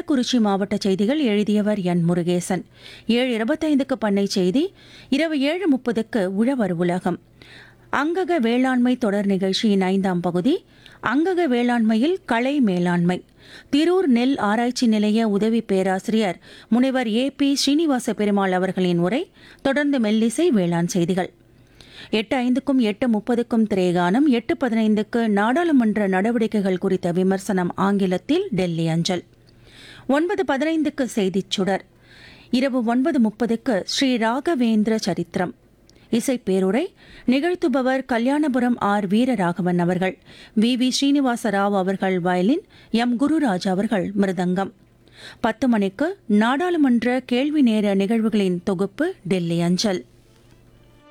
கள்ளக்குறிச்சி மாவட்ட செய்திகள் எழுதியவர் என் முருகேசன் ஏழு இருபத்தைந்துக்கு பண்ணை செய்தி இரவு ஏழு முப்பதுக்கு உழவர் உலகம் அங்கக வேளாண்மை தொடர் நிகழ்ச்சியின் ஐந்தாம் பகுதி அங்கக வேளாண்மையில் களை மேலாண்மை திரூர் நெல் ஆராய்ச்சி நிலைய உதவி பேராசிரியர் முனைவர் ஏ பி ஸ்ரீனிவாச பெருமாள் அவர்களின் உரை தொடர்ந்து மெல்லிசை வேளாண் செய்திகள் எட்டு ஐந்துக்கும் எட்டு முப்பதுக்கும் திரேகானம் எட்டு பதினைந்துக்கு நாடாளுமன்ற நடவடிக்கைகள் குறித்த விமர்சனம் ஆங்கிலத்தில் டெல்லி அஞ்சல் ஒன்பது பதினைந்துக்கு செய்திச் சுடர் இரவு ஒன்பது முப்பதுக்கு ஸ்ரீ ராகவேந்திர சரித்திரம் இசைப்பேருரை நிகழ்த்துபவர் கல்யாணபுரம் ஆர் வீரராகவன் அவர்கள் வி வி ஸ்ரீனிவாச ராவ் அவர்கள் வயலின் எம் குருராஜ் அவர்கள் மிருதங்கம் பத்து மணிக்கு நாடாளுமன்ற கேள்வி நேர நிகழ்வுகளின் தொகுப்பு டெல்லி அஞ்சல்